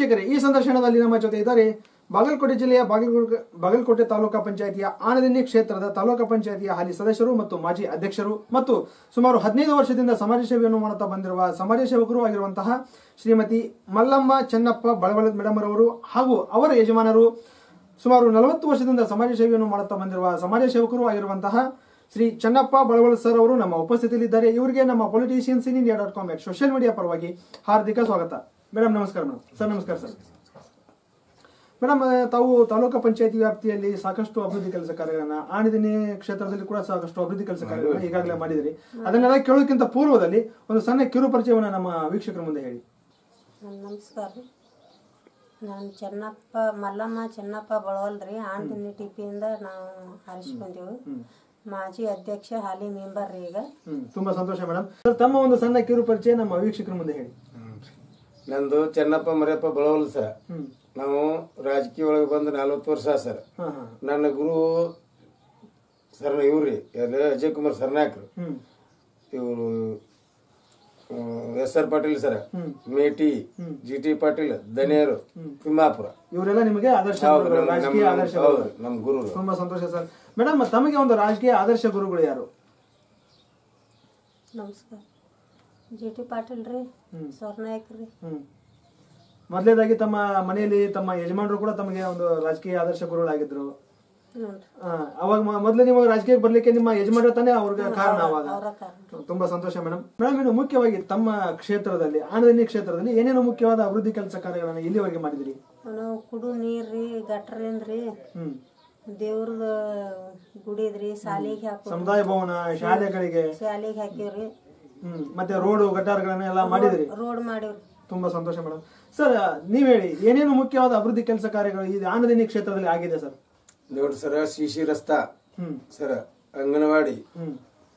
ವೀಕ್ಷಕರೇ ಈ ಸಂದರ್ಶನದಲ್ಲಿ ನಮ್ಮ ಜೊತೆ ಇದ್ದಾರೆ ಬಾಗಲಕೋಟೆ ಜಿಲ್ಲೆಯ ಬಾಗಲಕೋಟೆ ಬಾಗಲಕೋಟೆ ತಾಲೂಕಾ ಪಂಚಾಯಿತಿಯ ಆನದಿನ್ನಿ ಕ್ಷೇತ್ರದ ತಾಲೂಕಾ ಪಂಚಾಯಿತಿಯ ಹಾಲಿ ಸದಸ್ಯರು ಮತ್ತು ಮಾಜಿ ಅಧ್ಯಕ್ಷರು ಮತ್ತು ಸುಮಾರು ಹದಿನೈದು ವರ್ಷದಿಂದ ಸಮಾಜ ಸೇವೆಯನ್ನು ಮಾಡುತ್ತಾ ಬಂದಿರುವ ಸಮಾಜ ಸೇವಕರು ಆಗಿರುವಂತಹ ಶ್ರೀಮತಿ ಮಲ್ಲಮ್ಮ ಚೆನ್ನಪ್ಪ ಬಳವಳ ಮೇಡಮ್ ಅವರು ಹಾಗೂ ಅವರ ಯಜಮಾನರು ಸುಮಾರು ನಲವತ್ತು ವರ್ಷದಿಂದ ಸಮಾಜ ಸೇವೆಯನ್ನು ಮಾಡುತ್ತಾ ಬಂದಿರುವ ಸಮಾಜ ಸೇವಕರು ಆಗಿರುವಂತಹ ಶ್ರೀ ಚನ್ನಪ್ಪ ಬಳವಳ ಸರ್ ಅವರು ನಮ್ಮ ಉಪಸ್ಥಿತಿಯಲ್ಲಿದ್ದಾರೆ ಇವರಿಗೆ ನಮ್ಮ politicians in India dot com social media ಪರವಾಗಿ ಹಾರ್ದಿಕ ಸ್ವಾಗತ ಮೇಡಮ್ ನಮಸ್ಕಾರ ಮೇಡಮ್ ಸರ್ ನಮಸ್ಕಾರ ಸರ್ ಮೇಡಮ್ ತಾವು ತಾಲೂಕು ಪಂಚಾಯತಿ ವ್ಯಾಪ್ತಿಯಲ್ಲಿ ಸಾಕಷ್ಟು ಅಭಿವೃದ್ಧಿ ಕೆಲಸ ಕಾರ್ಯಗಳನ್ನ ಆಣಿದಿನಿ ಕ್ಷೇತ್ರದಲ್ಲಿ ಕೂಡ ಸಾಕಷ್ಟು ಅಭಿವೃದ್ಧಿ ಕೆಲಸ ಕಾರ್ಯಗಳನ್ನ ಈಗಾಗಲೇ ಮಾಡಿದಿರಿ ಅದನ್ನೆಲ್ಲ ಕೇಳೋಕ್ಕಿಂತ ಪೂರ್ವದಲ್ಲಿ ಒಂದು ಸಣ್ಣ ಕಿರು ಪರಿಚಯವನ್ನ ನಮ್ಮ ವೀಕ್ಷಕರ ಮುಂದೆ ಹೇಳಿ ನಮಸ್ಕಾರ ರೀ ನಾನು ಚೆನ್ನಪ್ಪ ಮಲ್ಲಮ್ಮ ಚೆನ್ನಪ್ಪ ಬಳವಲ್ರಿ ಆಂಟಿನಿ ಟಿಪಿಯಿಂದ ನಾವು ಆರಿಸ್ಕೊಂತೀವಿ ಮಾಜಿ ಅಧ್ಯಕ್ಷ ಹಾಲಿ ಮೆಂಬರ್ ರೀ ಈಗ ಹ್ಮ್ ತುಂಬಾ ಸಂತೋಷ ಮೇಡಮ್ ಸರ್ ತಮ್ಮ ಒಂದು ಸಣ್ಣ ಕಿರು ಪರಿಚಯ ನಮ್ಮ ವೀಕ್ಷಕರ ಮುಂದೆ ಹೇಳಿ ನಂದು ಚೆನ್ನಪ್ಪ ಮರಿಯಪ್ಪ ಬಳವಲ್ ಸರ್ ಹ್ಮ್ ನಾವು ರಾಜಕೀಯ ಒಳಗೆ ಬಂದು ನಲ್ವತ್ತು ವರ್ಷ ಸರ್ ಹಾ ಹಾ ನನ್ನ ಗುರು ಸರ್ ಇವ್ರಿ ಯಾರು ಅಜಯ್ ಕುಮಾರ್ ಸರ್ನಾಯಕ್ರು ಹ್ಮ್ ಇವರು ಎಸ್ ಆರ್ ಪಾಟೀಲ್ ಸರ್ ಹ್ಮ್. ಮೇಟಿ ಜಿ ಟಿ ಪಾಟೀಲ್ ದನಿಯರು ತಿಮ್ಮಾಪುರ ಇವರೆಲ್ಲ ನಿಮಗೆ ಆದರ್ಶ ಹೌದು, ಗುರುಗಳು, ನಮ್ಮ- ರಾಜಕೀಯ ನಮ್ಮ- ಆದರ್ಶ ಹೌದು, ಗುರುಗಳು. ನಮ್ಮ ಗುರು ತುಂಬಾ ಸಂತೋಷ ಸರ್ ಮೇಡಮ್ ತಮಗೆ ಒಂದು ರಾಜಕೀಯ ಆದರ್ಶ ಗುರುಗಳು ಯಾರು ನಮಸ್ಕಾರ ಜಿ ಟಿ ಪಾಟೀಲ್ ರೀ ಸ್ವರ್ನಾಯಕ್ ರೀ ಹ್ಮ್ ಮೊದಲೇದಾಗಿ ತಮ್ಮ ಮನೆಯಲ್ಲಿ ತಮ್ಮ ಯಜಮಾನರು ಕೂಡ ತಮಗೆ ಒಂದು ರಾಜಕೀಯ ಆದರ್ಶ ಗುರುಗಳಾಗಿದ್ರು ಹ್ಞೂ ಆ, ಅವಾಗ ಮ- ಮೊದಲು ನಿಮಗೆ ರಾಜಕೀಯಕ್ಕೆ ಬರ್ಲಿಕ್ಕೆ ನಿಮ್ಮ ಯಜಮಾನರು ತಾನೇ ಅವ್ರಿಗೆ ಕಾರಣ ಅವಾಗ ಅವರ ಕಾರಣ ತುಂಬಾ ಸಂತೋಷ ಮೇಡಮ್ ಮೇಡಮ್ ಇನ್ನು ಮುಖ್ಯವಾಗಿ ತಮ್ಮ ಕ್ಷೇತ್ರದಲ್ಲಿ ಆನಂದಿನಿ ಕ್ಷೇತ್ರದಲ್ಲಿ ಏನೇನು ಮುಖ್ಯವಾದ ಅಭಿವೃದ್ಧಿ ಕೆಲಸ ಕಾರ್ಯಗಳನ್ನು ಇಲ್ಲಿವರೆಗೆ ಮಾಡಿದಿರಿ ನಾವು ಕುಡು ನೀರು ರೀ ಗಟ್ರಿಂದ ರೀ ಹ್ಮ್ ದೇವ್ರದ ಗುಡಿ ಇದ್ರಿ ಸಾಲಿಗೆ ಹಾಕೋ ಸಮುದಾಯ ಭವನ ಶಾಲೆಗಳಿಗೆ ಶಾಲಿಗೆ ಹಾಕಿವ್ರಿ ಹ್ಮ್ ಮತ್ತೆ ರೋಡು ಗಟಾರಗಳನ್ನ ಎಲ್ಲ ಮಾಡಿದಿರಿ ರೋಡ್ ಮಾಡಿವ್ರಿ ತುಂಬಾ ಸಂತೋಷ ಮೇಡಮ್ ಸರ್ ನೀವ್ ಹೇಳಿ ಏನೇನು ಮುಖ್ಯವಾದ ಅಭಿವೃದ್ಧಿ ಕೆಲಸ ಕಾರ್ಯಗಳು ಈ ಆನಂದಿನಿ ಕ್ಷೇತ್ರದಲ್ಲಿ ಆಗಿದೆ ಸರ್ ನೋಡ್ರಿ ಸರ್ ಸಿಸಿ ರಸ್ತಾ ಹ್ಮ್ ಸರ್ ಅಂಗನವಾಡಿ ಹ್ಮ್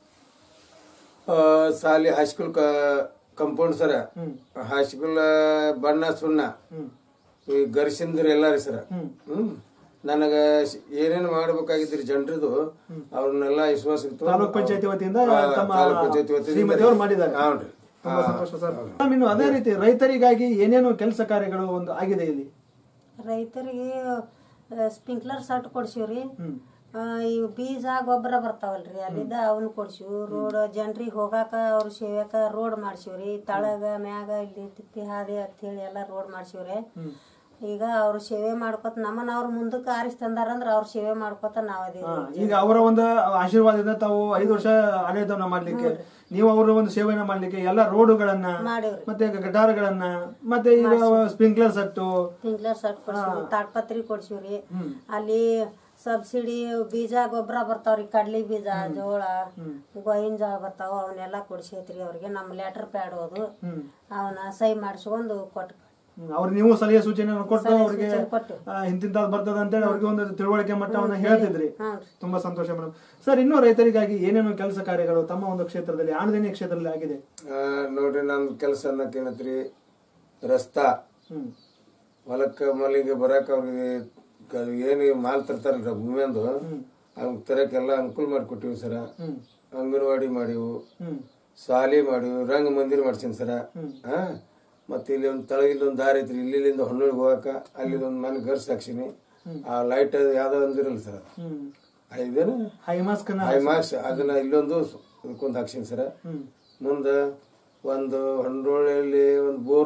ಆ, ಸಾಲಿ ಹೈಸ್ಕೂಲ್ ಕಂಪೌಂಡ್ ಸರ ಹ್ಮ್ ಹೈಸ್ಕೂಲ್ ಬಣ್ಣ ಸುಣ್ಣ ಹ್ಮ್ ಈ ಗರ್ಸಿಂದ್ರ ಎಲ್ಲ ರೀ ಸರ ಹ್ಮ್ ಹ್ಮ್ ನನಗ ಶ- ಏನೇನು ಮಾಡ್ಬೇಕಾಗಿದ್ರಿ ಜನರದು ಅವ್ರನ್ನೆಲ್ಲ ವಿಶ್ವಾಸ ಇತ್ತು. ತಾಲೂಕ್ ಪಂಚಾಯತಿ ವತಿಯಿಂದ ಆ, ತಮ್ಮ ತಾಲೂಕ್ ಪಂಚಾಯತಿ ವತಿಯಿಂದ ಶ್ರೀಮತಿ ಅವರು ಮಾಡಿದ್ದಾರೆ ಹೌನ್ರಿ ತುಂಬಾ ಸಂತೋಷ ಸರ್ ಮೇಡಮ್, ಇನ್ನು ಅದೇ ರೀತಿ ರೈತರಿಗಾಗಿ ಏನೇನು ಕೆಲಸ ಕಾರ್ಯಗಳು ಒಂದು ಆಗಿದೆ ಇಲ್ಲಿ ರೈತರಿಗೆ ಸ್ಪ್ರಿಂಕ್ಲರ್ ಸರ್ಟ್ ಕೊಡ್ಸಿವ್ರಿ ಹ್ಮ್ ಆ, ಇವ್ ಬೀಜ ಗೊಬ್ಬರ ಬರ್ತಾವಲ್ರಿ ಅಲ್ಲಿದ್ದ ಅವನ್ನ ಕೊಡ್ಸಿವ್ ರೋಡ್ ಜನರಿಗೆ ಹೋಗಾಕ ಅವ್ರ ಸೇವ್ಯಾಕ ರೋಡ್ ಮಾಡ್ಸಿವ್ರಿ ತಳಗ ಮ್ಯಾಗ ಇಲ್ಲಿ ತಿಪ್ಪಿ ಹಾದಿ ಅಂತ ಹೇಳಿ ಎಲ್ಲ ರೋಡ್ ಮಾಡ್ಸಿವ್ರಿ ಈಗ ಅವ್ರ ಸೇವೆ ಮಾಡ್ಕೊತ ನಮ್ಮನ್ನ ಅವ್ರ ಮುಂದಕ್ಕೆ ಆರಿಸ್ ತಂದಾರಂದ್ರ ಅವ್ರ ಸೇವೆ ಮಾಡ್ಕೊತ ನಾವ್ ಅದೀವಿ ಹಾ, ಈಗ ಅವರ ಒಂದು ಆಶೀರ್ವಾದದಿಂದ ತಾವು ಐದು ವರ್ಷ ಆಡಳಿತವನ್ನ ಮಾಡ್ಲಿಕ್ಕೆ ನೀವು ಅವರ ಒಂದು ಸೇವೆಯನ್ನ ಮಾಡ್ಲಿಕ್ಕೆ ಎಲ್ಲ ರೋಡುಗಳನ್ನ ಮಾಡಿವ್ರಿ ಮತ್ತೆ ಗಟಾರಗಳನ್ನ ಮತ್ತೆ ಈಗ ಸ್ಪ್ರಿಂಕ್ಲರ್ ಸೆಟ್ಟು ಸ್ಪ್ರಿಂಕ್ಲರ್ ಸರ್ಟ್ ಕೊಡ್ಸಿವ್ರಿ ತಾಡ್ಪತ್ರಿ ಕೊಡ್ಸಿವ್ರಿ ಅಲ್ಲಿ ಸಬ್ಸಿಡಿ ಬೀಜ ಗೊಬ್ಬರ ಬರ್ತಾವ್ರಿ ಕಡ್ಲಿ ಬೀಜ ಜೋಳ ಗೋವಿನ ಜೋಳ ಬರ್ತಾವ ಅವನ್ನೆಲ್ಲ ಕೊಡ್ಸೈತ್ರಿ ಅವ್ರಿಗೆ ನಮ್ಮ ಲೆಟರ್ ಪ್ಯಾಡ್ ಹೋದು ಹ್ಮ್ ಅವನ್ನ ಸಹಿ ಮಾಡಿಸ್ಕೊಂಡು ಕೊಟ್ಟು ಅವ್ರು ನೀವು ಸಲಹೆ ಸೂಚನೆಯನ್ನು ಕೊಟ್ಟು ಅವ್ರಿಗೆ ಸೂಚನೆ ಕೊಟ್ಟು ಇಂತಿಂತ ಬರ್ತದ ಅಂತೇಳಿ ಅವ್ರಿಗೆ ಒಂದು ತಿಳುವಳಿಕೆ ಮಟ್ಟವನ್ನ ಹೇಳ್ತಿದ್ರಿ ಹ್ಞೂ ತುಂಬಾ ಸಂತೋಷ ಮೇಡಮ್ ಸರ್ ಇನ್ನೂ ರೈತರಿಗಾಗಿ ಏನೇನು ಕೆಲಸ ಕಾರ್ಯಗಳು ತಮ್ಮ ಒಂದು ಕ್ಷೇತ್ರದಲ್ಲಿ ಆನಂದಿನಿ ಕ್ಷೇತ್ರದಲ್ಲಿ ಆಗಿದೆ ಆ, ನೋಡ್ರಿ ನಂದು ಕೆಲಸ ಅನ್ನತ್ತೇನತ್ರಿ ರಸ್ತಾ ಹ್ಮ್ ಹೊಲಕ್ಕ ಮಲ್ಲಿಗೆ ಬರಾಕ ಅವ್ರಿಗೆ ಕ- ಏನು ಮಾಲ್ ತರ್ತಾರಲ್ರ ಭೂಮಿಯಂದು ಅವ್ನ ತರಕ್ಕೆಲ್ಲ ಅನುಕೂಲ ಮಾಡಿಕೊಟ್ಟಿವಿ ಸರ ಹ್ಮ್ ಅಂಗನವಾಡಿ ಮಾಡಿವು ಹ್ಮ್ ಶಾಲಿ ಮಾಡಿವು ರಂಗ ಮಂದಿರ ಮಾಡ್ಸೀನಿ ಸರ ಹಾ ಮತ್ತೆ ಇಲ್ಲಿ ಒಂದು ತಳಗಿಲ್ಲಿ ಒಂದು ದಾರಿ ಐತ್ರಿ ಇಲ್ಲಿಂದ ಹೊನ್ನೂರಿಗೆ ಹೋಗಾಕ ಅಲ್ಲಿ ಒಂದು ಮನೆ ಗರ್ಸ್ ಹಾಕ್ಸಿನಿ ಆ ಲೈಟ್ ಯಾವ್ದೋ ಒಂದಿರಲ್ಲ ಸರ್ ಹ್ಮ್ ಇದೇನು ಹೈ ಮಾಸ್ಕ್ ಹೈ ಮಾರ್ಕ್ಸ್ ಅದನ್ನ ಇಲ್ಲೊಂದು ಇದಕ್ಕೊಂದು ಹಾಕ್ಸಿನಿ ಸರ ಹ್ಮ್ ಮುಂದೆ ಒಂದು ಹೊಂಡೋಳಿಯಲ್ಲಿ ಒಂದು ಬೋರ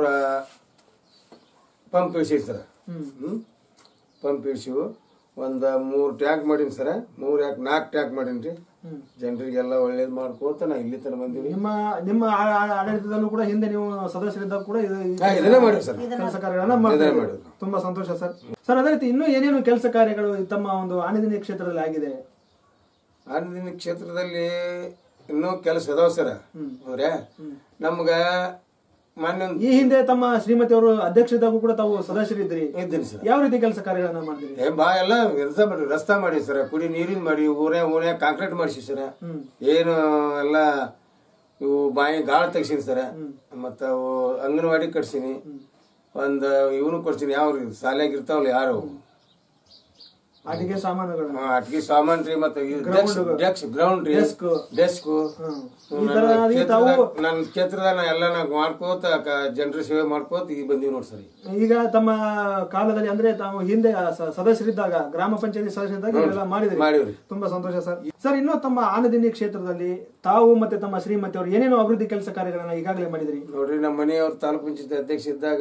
ಪಂಪ್ ಇಳಿಸಿವಿ ಸರ ಹ್ಮ್ ಹ್ಮ್ ಪಂಪ್ ಇಳಿಸಿವು ಒಂದು ಮೂರು ಟ್ಯಾಂಕ್ ಮಾಡೀನಿ ಸರ ಮೂರು ಯಾಕೆ ನಾಲ್ಕು ಟ್ಯಾಂಕ್ ಮಾಡೀನಿ ರೀ ಹ್ಮ್ ಜನರಿಗೆಲ್ಲ ಒಳ್ಳೇದು ಮಾಡ್ಕೋತ ನಾ ಇಲ್ಲಿ ತನಕ ಬಂದೀವಿ ನಿಮ್ಮ ನಿಮ್ಮ ಆ- ಆ- ಆಡಳಿತದಲ್ಲೂ ಕೂಡ ಹಿಂದೆ ನೀವು ಸದಸ್ಯರಿದ್ದಾಗ ಕೂಡ ಇದು ಈ ಹಾ, ಇದನ್ನೇ ಮಾಡಿವಿ ಸರ್ ಕೆಲಸ ಕಾರ್ಯಗಳನ್ನ ಮಾಡ್ತಾ ಇದ್ದೀರಿ. ತುಂಬಾ ಸಂತೋಷ ಸರ್ ಸರ್ ಅದೇ ರೀತಿ ಇನ್ನೂ ಏನೇನು ಕೆಲಸ ಕಾರ್ಯಗಳು ತಮ್ಮ ಒಂದು ಆನಂದಿನಿ ಕ್ಷೇತ್ರದಲ್ಲಿ ಆಗಿದೆ ಆನಂದಿನ ಕ್ಷೇತ್ರದಲ್ಲಿ ಇನ್ನೂ ಕೆಲಸ ಅದಾವ ಸರ ಹೌದ್ರಾ ನಮ್ಗ ಮೊನ್ನೆ ಒಂದು ಈ ಹಿಂದೆ ತಮ್ಮ ಶ್ರೀಮತಿ ಅವರು ಅಧ್ಯಕ್ಷರಿದ್ದಾಗೂ ಕೂಡ ತಾವು ಸದಸ್ಯರಿದ್ರಿ ಇದ್ದೀನಿ ಸರ್ ಯಾವ ರೀತಿ ಕೆಲಸ ಕಾರ್ಯಗಳನ್ನ ಮಾಡಿದ್ರಿ ಏ ಬಾ ಎಲ್ಲ ಕೆಲಸ ಮಾಡಿ ರಸ್ತಾ ಮಾಡಿ ಸರ ಕುಡಿ ನೀರಿನ ಮಾಡಿ ಊರೇ ಊರೇ ಕಾಂಕ್ರೀಟ್ ಮಾಡಿಸಿ ಸರ ಹ್ಮ್ ಏನು ಎಲ್ಲ ಇವು ಬಾಯಿ ಗಾಳ ತೆಗ್ಸಿನಿ ಸರ ಮತ್ತ ಅವು ಅಂಗನವಾಡಿ ಕಟ್ಸಿನಿ ಒಂದ್ ಇವನು ಕೊಡ್ಸಿನಿ ಯಾವ ಶಾಲ್ಯಾಗ ಇರ್ತಾವಲ್ಲ ಯಾರು ಅಡಿಗೆ ಸಾಮಾನುಗಳು ಹಾ, ಅಟ್ಗಿ ಸಾಮಾನ್ ರೀ ಮತ್ತೆ ಡೆಸ್ಕ್ ಗ್ರೌಂಡ್ ರೀ Desk. ಡೆಸ್ಕ್ ಹ್ಮ್. ಈ ತರ ಆಗಿ ತಾವು ನನ್ನ ಕ್ಷೇತ್ರದ ನಾ ಎಲ್ಲ ನಾ ಮಾಡ್ಕೋತ ಜನರ ಸೇವೆ ಮಾಡ್ಕೋತ ಈಗ ಬಂದೀವಿ ನೋಡಿ ಸರ್ ಈಗ ತಮ್ಮ ಕಾಲದಲ್ಲಿ ಅಂದ್ರೆ ತಾವು ಹಿಂದೆ ಸ- ಸದಸ್ಯರಿದ್ದಾಗ ಗ್ರಾಮ ಪಂಚಾಯತಿ ಸದಸ್ಯರಿದ್ದಾಗ ಇವೆಲ್ಲ ಮಾಡಿದ್ರಿ ಮಾಡಿವ್ರಿ ತುಂಬಾ ಸಂತೋಷ ಸರ್ ಸರ್ ಇನ್ನು ತಮ್ಮ ಆನದಿನಿ ಕ್ಷೇತ್ರದಲ್ಲಿ ತಾವು ಮತ್ತೆ ತಮ್ಮ ಶ್ರೀಮತಿ ಅವರು ಏನೇನು ಅಭಿವೃದ್ಧಿ ಕೆಲಸ ಕಾರ್ಯಗಳನ್ನ ಈಗಾಗಲೇ ಮಾಡಿದ್ರಿ ನೋಡ್ರಿ ನಮ್ಮ ಮನೆಯವ್ರ ತಾಲೂಕು ಪಂಚಾಯತ್ ಅಧ್ಯಕ್ಷ ಇದ್ದಾಗ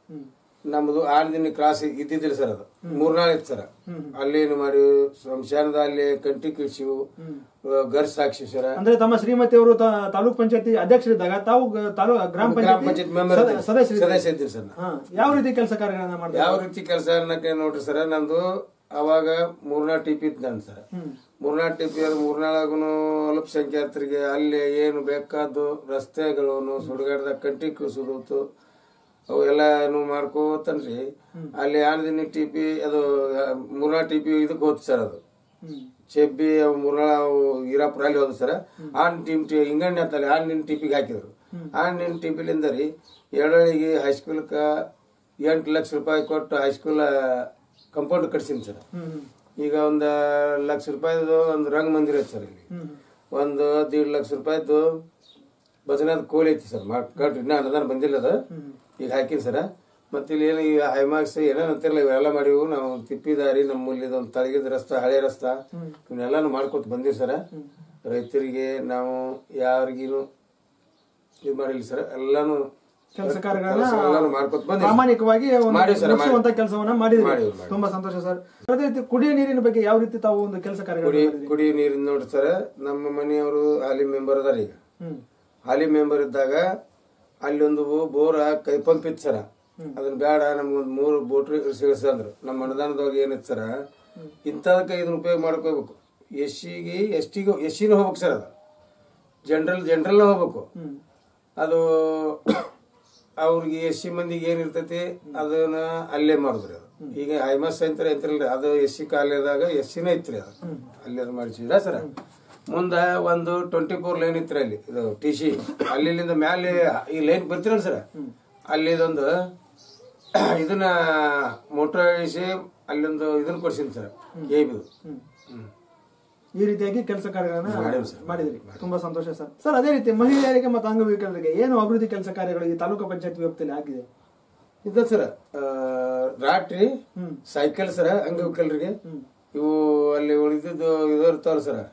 ನಮ್ದು ಆನದಿನ ಕ್ರಾಸ್ ಇದ್ದಿದ್ದಿಲ್ಲ ಸರ್ ಅದು ಮೂರ್ನಾಳು ಇತ್ತು ಸರ್ ಅಲ್ಲೇನು ಮಾಡಿ ಸ್ಮಶಾನದ ಅಲ್ಲಿ ಕಂಟಿ ಕಿಡ್ಸಿವು ಗರ್ಸ್ ಹಾಕ್ಸಿವಿ ಸರ್ ಅಂದ್ರೆ ತಮ್ಮ ಶ್ರೀಮತಿ ಅವರು ತಾಲೂಕ್ ಪಂಚಾಯತಿ ಅಧ್ಯಕ್ಷರಿದ್ದಾಗ ತಾವು ಗ- ತಾಲೂ ಗ್ರಾಮ ಗ್ರಾಮ ಪಂಚಾಯತಿ ಪಂಚಾಯತ್ ಮೆಂಬರ್ ಸದಸ್ಯರಿದ್ದಾಗ ಸದಸ್ಯ ಇದ್ದೀರಿ ಸರ್ ನಾ. ಹಾ ಯಾವ ರೀತಿ ಕೆಲಸ ಕಾರ್ಯಗಳನ್ನ ಮಾಡಿದ್ರಿ ಯಾವ ರೀತಿ ಕೆಲಸ ಅನ್ನಕ್ಕೆ ನೋಡ್ರಿ ಸರ್ ನಂದು ಅವಾಗ ಮೂರ್ನಾಳ ಟಿಪಿ ಇತ್ತು ನಾನು ಸರ್ ಮೂರ್ನಾಳ ಟಿಪಿ ಅದು ಮೂರ್ನಾಳಾಗೂ ಅಲ್ಪಸಂಖ್ಯಾತರಿಗೆ ಅಲ್ಲಿ ಏನು ಬೇಕಾದ್ದು ರಸ್ತೆಗಳು ಸುಡುಗಾಡ್ದಾಗ ಕಂಟಿ ಕಿಳಿಸೋದು ಅವು ಎಲ್ಲಾನು ಮಾಡ್ಕೋತನ್ರಿ ಅಲ್ಲಿ ಆನದಿನ ಟಿಪಿ ಅದು ಮೂರ್ನಾಳ ಟಿಪಿ ಇದಕ್ಕೆ ಹೋದ್ ಸರ್ ಅದು ಹ್ಮ್ ಚೆಬ್ಬಿ ಅವು ಮೂರ್ನಾಳ ಅವು ಹೀರಾಪುರ ಅಲ್ಲಿ ಹೋದ್ ಸರ್ ಆನ್ ಟೀಮ್ ಟಿ ಹಿಂಗಣ್ಣೆ ಅಂತಲ್ಲಿ ಆನಿನ ಟಿಪಿಗೆ ಹಾಕಿದ್ರು ಆನಿನ ಟಿಪಿಲಿಂದ ರೀ ಏಳಳಿಗೆ ಹೈಸ್ಕೂಲ್ಕ ಎಂಟು ಲಕ್ಷ ರೂಪಾಯಿ ಕೊಟ್ಟು ಹೈಸ್ಕೂಲ್ ಕಂಪೌಂಡ್ ಕಟ್ಸೀನಿ ಸರ್ ಹ್ಮ್ ಈಗ ಒಂದು ಲಕ್ಷ ರೂಪಾಯಿದು ಒಂದು ರಂಗ ಮಂದಿರ ಐತೆ ಸರ್ ಇಲ್ಲಿ ಹ್ಮ್ ಒಂದು ದೀಡ್ ಲಕ್ಷ ರೂಪಾಯಿದು ಭಜನಾದ ಕೋಲಿ ಐತಿ ಸರ್ ಮಾಡಿ ಕಟ್ರಿ ಇನ್ನೂ ಅನುದಾನ ಬಂದಿಲ್ಲ ಅದು ಈಗ ಹಾಕಿನಿ ಸರ್ ಮತ್ತೆ ಇಲ್ಲಿ ಏನು ಈ ಹೈಮಾಕ್ಸ್ ಏನೇನು ಅಂತಿರಲ್ಲ ಇವೆಲ್ಲ ಮಾಡಿವು ನಾವು ತಿಪ್ಪಿದಾರಿ ನಮ್ಮ ಮೂಲಿದ ಒಂದು ತಳಗಿದ ರಸ್ತೆ ಹಳೆ ರಸ್ತೆ ಇವನ್ನೆಲ್ಲಾನು ಮಾಡ್ಕೊತ ಬಂದೀವಿ ಸರ್ ರೈತರಿಗೆ ನಾವು ಯಾರಿಗೀನು ಇದು ಮಾಡಿಲ್ಲ ಸರ್ ಎಲ್ಲಾನು ಕೆಲಸ ಕಾರ್ಯಗಳನ್ನ ಕೆಲಸ ಎಲ್ಲಾನು ಮಾಡ್ಕೊತ ಬಂದಿವಿ ಪ್ರಾಮಾಣಿಕವಾಗಿ ಒಂದು ಮಾಡಿವಿ ಸರ್, ಮುಗಿಸುವಂತ ಕೆಲಸವನ್ನ ಮಾಡಿದ್ರಿ ಮಾಡಿವಿ, ಮಾಡಿವಿ. ತುಂಬಾ ಸಂತೋಷ ಸರ್ ಅದೇ ರೀತಿ ಕುಡಿಯೋ ನೀರಿನ ಬಗ್ಗೆ ಯಾವ ರೀತಿ ತಾವು ಒಂದು ಕೆಲಸ ಕಾರ್ಯಗಳು ಕುಡಿ ಕುಡಿ ನೀರಿನ ನೋಡ್ರಿ ಸರ್ ನಮ್ಮ ಮನೆಯವರು ಹಾಲಿ ಮೆಂಬರ್ ಅದಾರ ಈಗ ಹ್ಮ್ ಹಾಲಿ ಮೆಂಬರ್ ಇದ್ದಾಗ ಅಲ್ಲಿ ಒಂದು ಬೋರ್ ಕೈ ಪಂಪ್ ಇತ್ತು ಸರ ಅದನ್ನ ಬೇಡ ನಮ್ಗೊಂದು ಮೂರು ಬೋಟ್ರಿ ಸಿಳಿಸಂದ್ರು ನಮ್ಮ ಅನುದಾನದೊಳಗೆ ಏನಿತ್ತು ಸರ ಇಂಥದಕ್ಕೆ ಇದನ್ನ ಉಪಯೋಗ ಮಾಡ್ಕೋಬೇಕು ಎಸ್ ಸಿಗೆ ಎಸ್ ಟಿಗೆ ಎಸ್ ಸಿನೂ ಹೋಗ್ಬೇಕು ಸರ್ ಅದು ಜನರಲ್ ಜನರಲ್ನ ಹೋಗ್ಬೇಕು ಹ್ಮ್ ಅದು ಅವ್ರಿಗೆ ಎಸ್ ಸಿ ಮಂದಿಗೆ ಏನಿರ್ತೈತಿ ಅದನ್ನ ಅಲ್ಲೇ ಮಾಡಿದ್ರಿ ಅದು ಈಗ ಹೈಮಸ್ ಅಂತಾರೆ ಅಂತಿರಲ್ರಿ ಅದು ಎಸ್ ಸಿ ಕಾಲೇಜಾಗ ಎಸ್ ಸಿನೇ ಇತ್ರಿ ಅದು ಅಲ್ಲಿ ಅದು ಮಾಡಿಸಿದ್ರ ಸರ್ ಮುಂದ ಒಂದು ಟ್ವೆಂಟಿ ಫೋರ್ ಲೈನ್ ಇತ್ರಿ ಅಲ್ಲಿ ಇದು ಟಿ ಸಿ ಅಲ್ಲಿಂದ ಮ್ಯಾಲೆ ಈ ಲೈನ್ ಬರ್ತಿರಲ್ಲ ಸರ್ ಅಲ್ಲಿದೊಂದು ಇದನ್ನ ಮೋಟರ್ ಇಳಿಸಿ ಅಲ್ಲೊಂದು ಇದನ್ನ ಕೊಡ್ಸಿನಿ ಸರ್ ಕೇಬಿದು ಹ್ಮ್ ಈ ರೀತಿಯಾಗಿ ಕೆಲಸ ಕಾರ್ಯಗಳನ್ನ ಮಾಡಿವಿ ಸರ್. ಮಾಡಿದ್ರಿ ತುಂಬಾ ಸಂತೋಷ ಸರ್ ಸರ್ ಅದೇ ರೀತಿ ಮಹಿಳೆಯರಿಗೆ ಮತ್ತು ಅಂಗವಿಕಲರಿಗೆ ಏನು ಅಭಿವೃದ್ಧಿ ಕೆಲಸ ಕಾರ್ಯಗಳು ಈ ತಾಲೂಕು ಪಂಚಾಯತ್ ವ್ಯಾಪ್ತಿಯಲ್ಲಿ ಆಗಿದೆ ಇದ ಸರ ರಾಟ್ರಿ ಹ್ಮ್. ಸೈಕಲ್ ಸರ ಅಂಗವಿಕಲರಿಗೆ ಇವು ಅಲ್ಲಿ ಉಳಿದಿದ್ದು ಇದು ಇರ್ತಾವಲ್ಲ ಸರ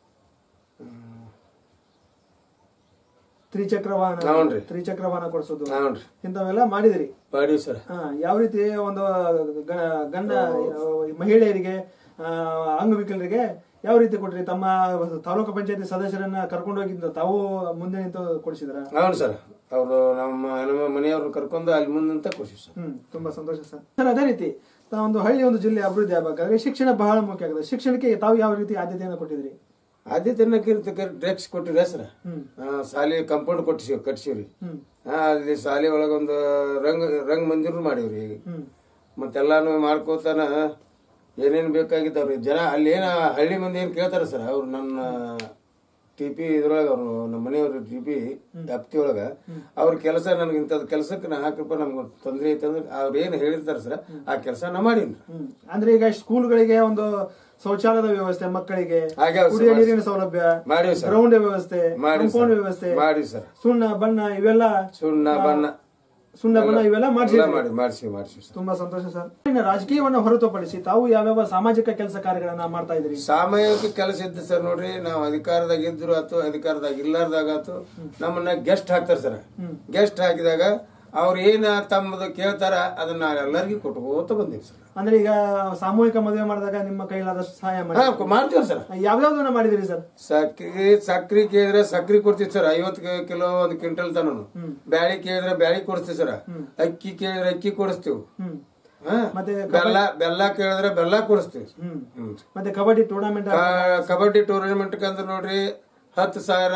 ತ್ರಿಚಕ್ರ ವಾಹನ ಹೌನ್ರಿ. ತ್ರಿಚಕ್ರ ವಾಹನ ಕೊಡಿಸೋದು ಹೌನ್ರಿ ಇಂಥವೆಲ್ಲ ಮಾಡಿದಿರಿ ಮಾಡಿವಿ ಸರ್ ಹಾ, ಯಾವ ರೀತಿ ಒಂದು ಗ- ಗಂಡ ಮಹಿಳೆಯರಿಗೆ ಆ, ಅಂಗವಿಕಲರಿಗೆ ಯಾವ ರೀತಿ ಕೊಟ್ರಿ ತಮ್ಮ ತಾಲೂಕು ಪಂಚಾಯತಿ ಸದಸ್ಯರನ್ನ ಕರ್ಕೊಂಡು ಹೋಗಿದ್ದು ತಾವು ಮುಂದೆ ನಿಂತು ಕೊಡಿಸಿದ್ರ ಹೌದು ಸರ್ ಅವರು ನಮ್ಮ ನಮ್ಮ ಮನೆಯವ್ರನ್ನ ಕರ್ಕೊಂಡು ಅಲ್ಲಿ ಮುಂದಂತ ಖುಷಿ ಸರ್ ಹ್ಮ್ ತುಂಬಾ ಸಂತೋಷ ಸರ್ ಸರ್ ಅದೇ ರೀತಿ ತಾವು ಒಂದು ಹಳ್ಳಿ ಒಂದು ಜಿಲ್ಲೆ ಅಭಿವೃದ್ಧಿ ಆಗಬೇಕಾದ್ರೆ ಶಿಕ್ಷಣ ಬಹಳ ಮುಖ್ಯ ಆಗುತ್ತೆ ಶಿಕ್ಷಣಕ್ಕೆ ತಾವು ಯಾವ ರೀತಿ ಆದ್ಯತೆಯನ್ನು ಕೊಟ್ಟಿದ್ರಿ ಆದ್ಯತೆನಕ್ಕಿಂತ ಡ್ರೆಕ್ಸ್ ಕೊಟ್ಟಿದೆ ಸರ್ ಹ್ಮ್ ಶಾಲೆ ಕಂಪೌಂಡ್ ಕೊಟ್ಟಿಸಿವ್ ಕಟ್ಸಿವ್ರಿ ಹ್ಮ್ ಹಾ ಅಲ್ಲಿ ಶಾಲೆ ಒಳಗೊಂದು ರಂಗ್ ರಂಗ್ ಮಂದಿರ ಮಾಡೀವ್ರಿ ಹ್ಮ್ ಮತ್ತೆಲ್ಲಾನು ಮಾಡ್ಕೋತಾನ ಏನೇನ್ ಬೇಕಾಗಿದ್ದಾವ್ರಿ ಜನ ಅಲ್ಲಿ ಏನ ಹಳ್ಳಿ ಮಂದಿ ಏನ್ ಕೇಳ್ತಾರ ಸರ್ ಅವ್ರು ನನ್ನ ಟಿ ಪಿ ಇದ್ರೊಳಗ ಅವ್ರು ನಮ್ಮ ಮನೆಯವ್ರ ಟಿ ಪಿ ವ್ಯಾಪ್ತಿ ಒಳಗ ಅವ್ರ ಕೆಲಸ ನನ್ಗೆ ಇಂಥದ್ ಕೆಲಸಕ್ಕೆ ನಾ ಹಾಕಪ್ಪ ನಮ್ಗೆ ತೊಂದ್ರೆ ಐತಂದ್ರೆ ಅವ್ರು ಏನ್ ಹೇಳಿರ್ತಾರ ಸರ್ ಆ ಕೆಲಸ ನಾ ಮಾಡೀನಿ ಹ್ಮ್. ಅಂದ್ರೆ ಈಗ ಸ್ಕೂಲ್ಗಳಿಗೆ ಒಂದು ಶೌಚಾಲಯದ ವ್ಯವಸ್ಥೆ ಮಕ್ಕಳಿಗೆ ಆಗ್ಯಾವ ಸರ್, ಕುಡಿಯೋ ನೀರಿನ ಸೌಲಭ್ಯ ಮಾಡಿವಿ ಸರ್ ಗ್ರೌಂಡ್ ವ್ಯವಸ್ಥೆ ಮಾಡಿ ಕಾಂಪೌಂಡ್ ವ್ಯವಸ್ಥೆ ಮಾಡಿ ಸರ್ ಸುಣ್ಣ ಬಣ್ಣ ಇವೆಲ್ಲ ಸುಣ್ಣ ಬಣ್ಣ ಸುಣ್ಣ ಬಣ್ಣ ಇವೆಲ್ಲ ಮಾಡಿಸಿ ಎಲ್ಲ ಮಾಡಿ ಮಾಡಿಸಿ ಮಾಡಿಸಿ ಸರ್ ತುಂಬಾ ಸಂತೋಷ ಸರ್ ಇನ್ನು ರಾಜಕೀಯವನ್ನು ಹೊರತುಪಡಿಸಿ ತಾವು ಯಾವ್ಯಾವ ಸಾಮಾಜಿಕ ಕೆಲಸ ಕಾರ್ಯಗಳನ್ನ ಮಾಡ್ತಾ ಇದ್ರಿ ಸಾಮೂಹಿಕ ಕೆಲಸ ಇದ್ದು ಸರ್ ನೋಡ್ರಿ ನಾವು ಅಧಿಕಾರದಾಗ ಇದ್ರು ಆತು ಅಧಿಕಾರದಾಗ ಇಲ್ಲಾರ್ದಾಗ ಆತು ನಮ್ಮನ್ನ ಗೆಸ್ಟ್ ಹಾಕ್ತಾರ ಸರ್ ಗೆಸ್ಟ್ ಹಾಕಿದಾಗ ಅವ್ರು ಏನ ತಮ್ಮದು ಕೇಳ್ತಾರ ಅದನ್ನ ನಾವು ಎಲ್ಲರಿಗೂ ಕೊಟ್ಕೋತ ಬಂದೀವಿ ಸರ್ ಅಂದ್ರೆ ಈಗ ಸಾಮೂಹಿಕ ಮದುವೆ ಮಾಡಿದಾಗ ನಿಮ್ಮ ಕೈಲಾದಷ್ಟು ಸಹಾಯ ಮಾಡಿ ಹಾ ಮಾಡ್ತೀವಿ ಸರ್ ಯಾವ್ಯಾವ್ದನ್ನ ಮಾಡಿದಿರಿ ಸರ್ ಸಕ್ರಿ ಸಕ್ರಿ ಕೇಳಿದ್ರೆ ಸಕ್ರಿ ಕೊಡ್ತೀವಿ ಸರ್ ಐವತ್ತು ಕಿಲೋ ಒಂದು ಕ್ವಿಂಟಲ್ ತನನು ಬ್ಯಾಳಿ ಕೇಳಿದ್ರೆ ಬ್ಯಾಳಿ ಕೊಡಿಸ್ತೀವಿ ಸರ್ ಅಕ್ಕಿ ಕೇಳಿದ್ರೆ ಅಕ್ಕಿ ಕೊಡಿಸ್ತೀವಿ ಹ್ಮ್ ಹಾ ಮತ್ತೆ ಬೆಲ್ಲ ಬೆಲ್ಲ ಕೇಳಿದ್ರೆ ಬೆಲ್ಲ ಕೊಡಿಸ್ತೀವಿ ಹ್ಮ್ ಹ್ಮ್ ಮತ್ತೆ ಕಬಡ್ಡಿ ಟೂರ್ನಮೆಂಟ್ ಕ- ಕಬಡ್ಡಿ ಟೂರ್ನಮೆಂಟ್ ಅಂದ್ರೆ ನೋಡ್ರಿ ಹತ್ತು ಸಾವಿರ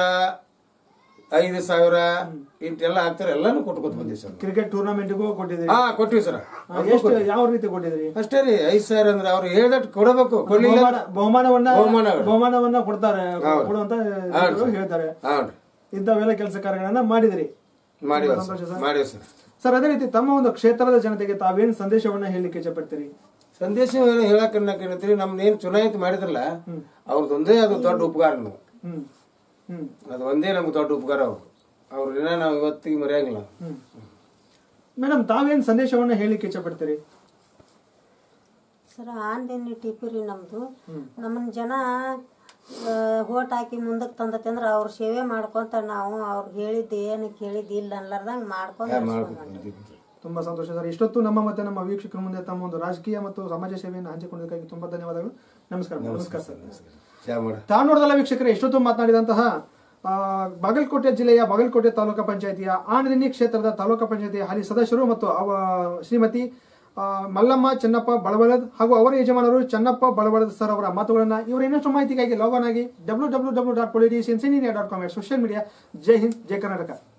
ಐದು ಸಾವಿರ ಇಂಟೆಲ್ಲ ಹಾಕ್ತಾರೆ ಎಲ್ಲಾನು ಕೊಟ್ಕೊತ ಬಂದೀವಿ ಸರ್ ಕ್ರಿಕೆಟ್ ಟೂರ್ನಮೆಂಟ್ಗೂ ಕೊಟ್ಟಿದ್ರಿ ಹಾ ಕೊಟ್ಟಿವಿ ಸರ್ ಆ, ಎಷ್ಟು ಯಾವ ರೀತಿ ಕೊಟ್ಟಿದ್ರಿ ಅಷ್ಟೇ ರೀ ಐದ್ ಸಾವಿರ ಅಂದ್ರೆ ಅವ್ರು ಹೇಳ್ದಟ್ ಕೊಡಬೇಕು ಕೊಡ್ಲಿಲ್ಲ ಬಹುಮಾನ ಬಹುಮಾನವನ್ನ ಬಹುಮಾನಗಳು. ಬಹುಮಾನವನ್ನ ಕೊಡ್ತಾರೆ ಕೊಡುವಂತ ಇವ್ರು ಹೇಳ್ತಾರೆ ಹೌದ್ರಿ ಇಂಥವೆಲ್ಲ ಕೆಲಸ ಕಾರ್ಯಗಳನ್ನ ಮಾಡಿದಿರಿ ಮಾಡಿವ ಸಂತೋಷ ಸರ್. ಮಾಡಿವ ಸರ್ ಸರ್ ಅದೇ ರೀತಿ ತಮ್ಮ ಒಂದು ಕ್ಷೇತ್ರದ ಜನತೆಗೆ ತಾವೇನು ಸಂದೇಶವನ್ನ ಹೇಳಲಿಕ್ಕೆ ಇಷ್ಟಪಡ್ತೀರಿ ಸಂದೇಶ ಏನು ಹೇಳಕ್ ಏನೈತ್ರಿ ನಮ್ನೇನ್ ಚುನಾಯಿತಿ ಮಾಡಿದ್ರಲ್ಲ ಅವ್ರದ್ದೊಂದೇ ಅದು ದೊಡ್ಡ ಉಪಕಾರ ನಮ್ಗೆ ಹ್ಮ್ ಹ್ಮ್ ಅದು ಒಂದೇ ನಮ್ಗೆ ದೊಡ್ಡ ಉಪಕಾರ ಅವ್ರು ಅವ್ರನ್ನ ನಾವು ಇವತ್ತಿಗೆ ಮರೆಯಂಗಿಲ್ಲ ಹ್ಮ್ ಮೇಡಮ್ ತಾವೇನ್ ಸಂದೇಶವನ್ನ ಹೇಳಿಕ್ಕೆ ಇಚ್ಛೆ ಪಡ್ತೀರಿ ಸರ್ ಆನ್ಲೈನ್ ಟಿಪಿ ರೀ ನಮ್ದು ನಮ್ಮನ್ನ ಜನ ಹೋಟ್ ಹಾಕಿ ಮುಂದಕ್ಕೆ ತಂದತಿ ಅಂದ್ರೆ ಅವ್ರ ಸೇವೆ ಮಾಡ್ಕೊಂತ ನಾವು ಅವ್ರಿಗೆ ಹೇಳಿದ್ದು ಏನು ಕೇಳಿದ್ದು ಇಲ್ಲ ಅನ್ಲಾರ್ದಂಗೆ ಮಾಡ್ಕೊಂಡು ನಡ್ಸ್ಕೊಂಡ್ ಹೊಂಟೀವಿ. ತುಂಬಾ ಸಂತೋಷ ಸರ್ ಇಷ್ಟೊತ್ತು ನಮ್ಮ ಮತ್ತೆ ನಮ್ಮ ವೀಕ್ಷಕರ ಮುಂದೆ ತಮ್ಮ ಒಂದು ರಾಜಕೀಯ ಮತ್ತು ಸಮಾಜ ಸೇವೆಯನ್ನು ಹಂಚಿಕೊಂಡಿದ್ದಕ್ಕಾಗಿ ತುಂಬಾ ಧನ್ಯವಾದಗಳು ನಮಸ್ಕಾರ ನಮಸ್ಕಾರ ಸರ್ ಚಾ ಮಾಡ ತಾವು ನೋಡಿದಲ್ಲ ವೀಕ್ಷಕರೇ ಎಷ್ಟೊತ್ತು ಮಾತನಾಡಿದಂತಹ ಆ, ಬಾಗಲಕೋಟೆ ಜಿಲ್ಲೆಯ ಬಾಗಲಕೋಟೆ ತಾಲೂಕು ಪಂಚಾಯತಿಯ ಆನದಿನ್ನಿ ಕ್ಷೇತ್ರದ ತಾಲೂಕು ಪಂಚಾಯತಿಯ ಹಾಲಿ ಸದಸ್ಯರು ಮತ್ತು ಅವ ಶ್ರೀಮತಿ ಆ, ಮಲ್ಲಮ್ಮ ಚೆನ್ನಪ್ಪ ಬಳಬಳದ್ ಹಾಗೂ ಅವರ ಯಜಮಾನರು ಚೆನ್ನಪ್ಪ ಬಳಬಳದ್ ಸರ್ ಅವರ ಮಾತುಗಳನ್ನ ಇವರ ಇನ್ನಷ್ಟು ಮಾಹಿತಿಗಾಗಿ ಲಾಗ್ ಆನ್ ಆಗಿ W W W dot politicians India dot com social media ಜೈ ಹಿಂದ್ ಜೈ ಕರ್ನಾಟಕ